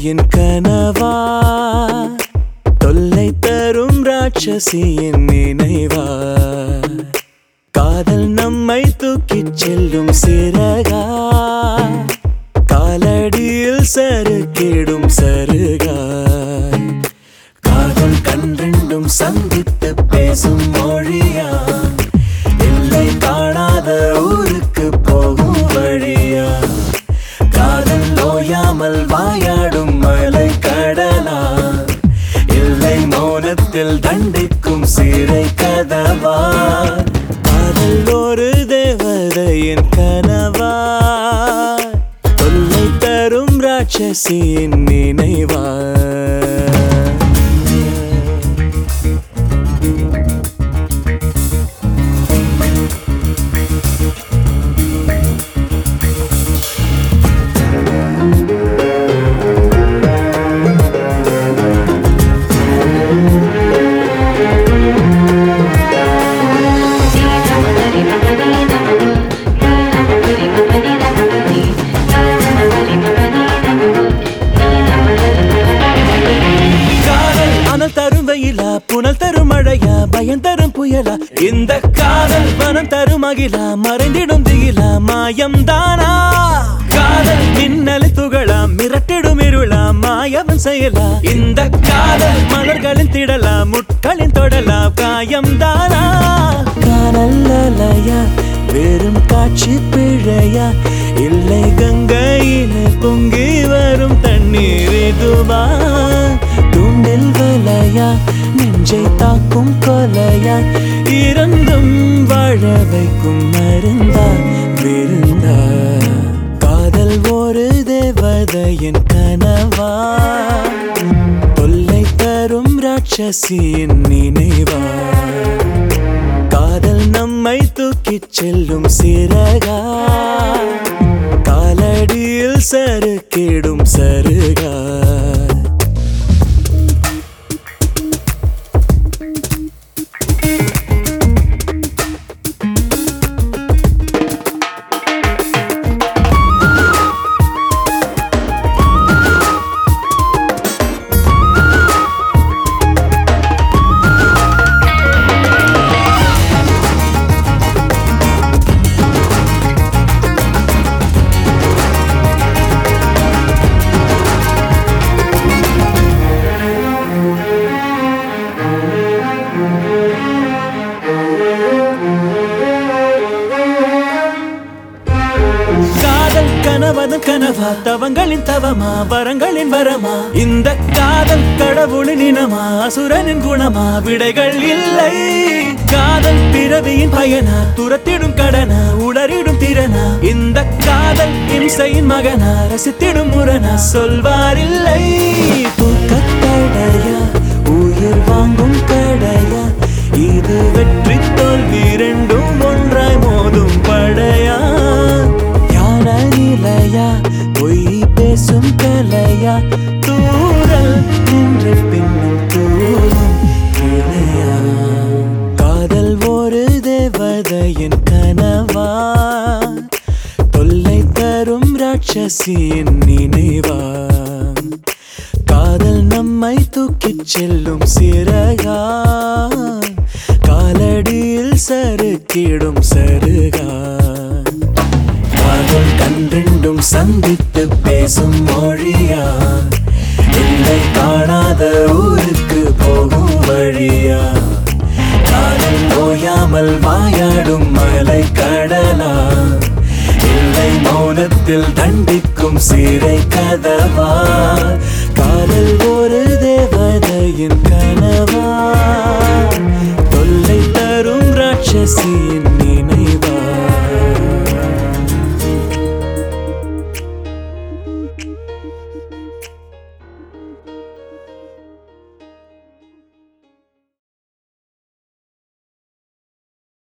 என் கனவா தொல்லை தரும் ராட்சசியின் நினைவா காதல் நம்மை தூக்கிச் செல்லும் சிறகா காலடியில் சறுக்கிடும் சருகா காதல் கன்றெண்டும் சந்தித்து பேசும் மொழியா எல்லை காணாத ஊருக்கு போகும் வழியா காதல் ஓயாமல் வாயாடும் மலை கடலா இல்லை மௌனத்தில் தண்டிக்கும் சிறை கதவா காதல் ஒரு தேவதையின் கனவா தொல்லை தரும் ராட்சசியின் நினைவா காதல் அனல் தரும் வெயிலா புனல் தரும் மழையா பயம் தரும் புயலா இந்த காதல் மனம் தரும் அகிலா மறைந்திடும் திகிலா மாயம் தானா காதல் மின்னல் துகளா மிரட்டிடும் இருளா மாயவன் செயலா இந்த காதல் மலர்களின் திடலா முட்களின் தொடலா காயம் தானா காதல் அலையா வெறும் காட்சி பிழையா இல்லை கங்கையில பொங்கி வரும் தண்ணீர் இதுவா தூண்டில் வலையா நெஞ்சை தாக்கும் கொலையா இருந்தும் வாழ வைக்கும் மருந்தா விருந்தா காதல் ஒரு தேவதையின் கனவா தொல்லை தரும் ராட்சசியின் நினைவா காதல் நம்மை தூக்கிச் செல்லும் சிறகா காலடியில் சறுக்கிடும் சருகா காதல் கனவதன் கனவா தவங்களின் தவமா வரங்களின் வரமா இந்த காதல் கடவுளின் இனமா அசுரனின் குணமா விடைகள் இல்லை காதல் பிறவியின் பயனா துரத்திடும் கடனா உளறிடும் திறனா இந்த காதல் இம்சையின் மகனா ரசித்திடும் முரணா சொல்வாரில்லை தூக்கத்தடையா உயிர் வாங்கும் கடையா இது வெற்றி தோல்வி இரண்டும் ஒன்றாய் மோதும் படையா ஞான நிலையா பொய் பேசும் கலையா தூரல் நின்று பின்னும் தூரம் கிளையா காதல் ஒரு தேவதையின் கனவா தொல்லை தரும் ராட்சசியின் நினைவா காதல் நம்மை தூக்கிச் செல்லும் சிறகா காலடியில் சறுக்கிடும் சருகா காதல் கன்றெண்டும் சந்தித்து பேசும் மொழியா இல்லை காணாத ஊருக்கு போகும் வழியா காதல் ஓயாமல் வாயாடும் மலை கடலா இல்லை மௌனத்தில் தண்டிக்கும் சிறை கதவா காதல் ஒரு தேவதையின் கனவா தொல்லை தரும் ராட்சசியின்